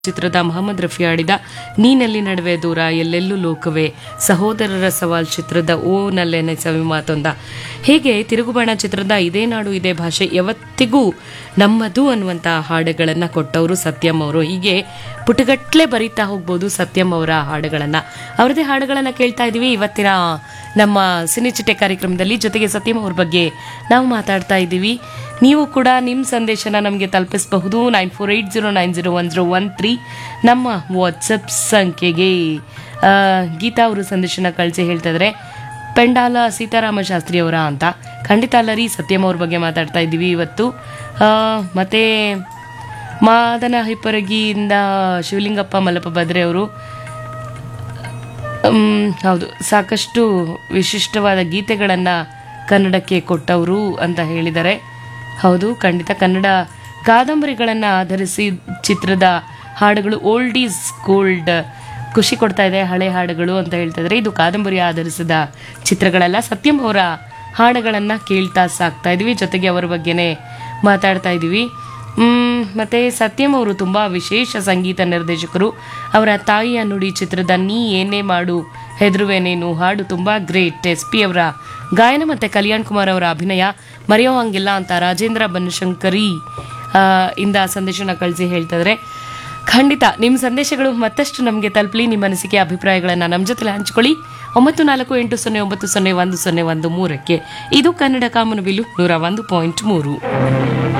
ಚಿತ್ರದ ಮೊಹಮ್ಮದ್ ರಫಿ ಆಡಿದ ನೀನಲ್ಲಿ ನಡುವೆ ದೂರ ಎಲ್ಲೆಲ್ಲೂ ಲೋಕವೇ ಸಹೋದರರ ಸವಾಲ್ ಚಿತ್ರದ ಓ ನಲ್ಲೆನೆ ಸವಿ ಮಾತೊಂದ ಹೇಗೆ ತಿರುಗುಬಾಣ ಚಿತ್ರದ ಇದೇ ನಾಡು ಇದೇ ಭಾಷೆ ಯಾವತ್ತಿಗೂ ನಮ್ಮದು ಅನ್ನುವಂಥ ಹಾಡುಗಳನ್ನು ಕೊಟ್ಟವರು ಸತ್ಯಂ ಅವರು ಹೀಗೆ ಪುಟಗಟ್ಲೆ ಬರೀತಾ ಹೋಗ್ಬೋದು ಸತ್ಯಂ ಅವರ ಹಾಡುಗಳನ್ನು ಅವರದೇ ಹಾಡುಗಳನ್ನು ಕೇಳ್ತಾ ಇದ್ದೀವಿ ಇವತ್ತಿನ ನಮ್ಮ ಸಿನಿಚಿಟೆ ಕಾರ್ಯಕ್ರಮದಲ್ಲಿ ಜೊತೆಗೆ ಸತ್ಯಂ ಅವ್ರ ಬಗ್ಗೆ ನಾವು ಮಾತಾಡ್ತಾ ಇದ್ದೀವಿ ನೀವು ಕೂಡ ನಿಮ್ಮ ಸಂದೇಶನ ನಮಗೆ ತಲುಪಿಸಬಹುದು nine four eight zero nine zero one zero one three ನಮ್ಮ ವಾಟ್ಸಪ್ ಸಂಖ್ಯೆಗೆ ಆ, ಗೀತಾ ಅವರು ಸಂದೇಶನ ಕಳಿಸಿ ಹೇಳ್ತಾ ಇದ್ದಾರೆ ಪೆಂಡಾಲ ಸೀತಾರಾಮ ಶಾಸ್ತ್ರಿ ಅವರ ಅಂತ ಖಂಡಿತ ಅಲ್ಲ ರೀ ಸತ್ಯಂ ಅವ್ರ ಬಗ್ಗೆ ಮಾತಾಡ್ತಾ ಇದ್ದೀವಿ ಇವತ್ತು ಆ, ಮತ್ತೆ ಮಾದನ ಹಿಪ್ಪರಗಿಯಿಂದ ಶಿವಲಿಂಗಪ್ಪ ಮಲ್ಲಪ್ಪ ಬದ್ರೆ ಅವರು ಮ್, ಹೌದು ಸಾಕಷ್ಟು ವಿಶಿಷ್ಟವಾದ ಗೀತೆಗಳನ್ನು ಕನ್ನಡಕ್ಕೆ ಕೊಟ್ಟವರು ಅಂತ ಹೇಳಿದ್ದಾರೆ ಹೌದು ಖಂಡಿತ ಕನ್ನಡ ಕಾದಂಬರಿಗಳನ್ನು ಆಧರಿಸಿ ಚಿತ್ರದ ಹಾಡುಗಳು ಓಲ್ಡ್ ಈಸ್ ಗೋಲ್ಡ್ ಖುಷಿ ಕೊಡ್ತಾ ಇದೆ ಹಳೆ ಹಾಡುಗಳು ಅಂತ ಹೇಳ್ತಾ ಇದ್ದಾರೆ ಇದು ಕಾದಂಬರಿ ಆಧರಿಸಿದ ಚಿತ್ರಗಳೆಲ್ಲ ಸತ್ಯಂ ಅವರ ಹಾಡುಗಳನ್ನು ಕೇಳ್ತಾ ಸಾಕ್ತಾ ಇದ್ವಿ ಜೊತೆಗೆ ಅವರ ಬಗ್ಗೆನೇ ಮಾತಾಡ್ತಾ ಇದ್ದೀವಿ ಮ್, ಮತ್ತೆ ಸತ್ಯಂ ಅವರು ತುಂಬ ವಿಶೇಷ ಸಂಗೀತ ನಿರ್ದೇಶಕರು ಅವರ ತಾಯಿಯ ನುಡಿ ಚಿತ್ರದ ನೀ ಏನೇ ಮಾಡು ಹೆದರುವೆ ನೀನು ಹಾಡು ತುಂಬ ಗ್ರೇಟ್ ಎಸ್ ಪಿ ಅವರ ಗಾಯನ ಮತ್ತು ಕಲ್ಯಾಣ್ ಕುಮಾರ್ ಅವರ ಅಭಿನಯ ಮರೆಯೋ ಹಂಗಿಲ್ಲ ಅಂತ ರಾಜೇಂದ್ರ ಬನಶಂಕರಿ ಆ, ಇಂದ ಸಂದೇಶನ ಕಳಿಸಿ ಹೇಳ್ತಾ ಇದ್ದಾರೆ ಖಂಡಿತ ನಿಮ್ಮ ಸಂದೇಶಗಳು ಮತ್ತಷ್ಟು ನಮಗೆ ತಲುಪಲಿ ನಿಮ್ಮ ಅನಿಸಿಕೆ ಅಭಿಪ್ರಾಯಗಳನ್ನು ನಮ್ಮ ಜೊತೆ ಹಂಚ್ಕೊಳ್ಳಿ ಒಂಬತ್ತು ನಾಲ್ಕು ಎಂಟು ಸೊನ್ನೆ ಒಂಬತ್ತು ಸೊನ್ನೆ ಒಂದು ಸೊನ್ನೆ ಒಂದು ಮೂರಕ್ಕೆ ಇದು ಕನ್ನಡ ಕಾಮನಬಿಲ್ಲು ನೂರ ಒಂದು ಪಾಯಿಂಟ್ ಮೂರು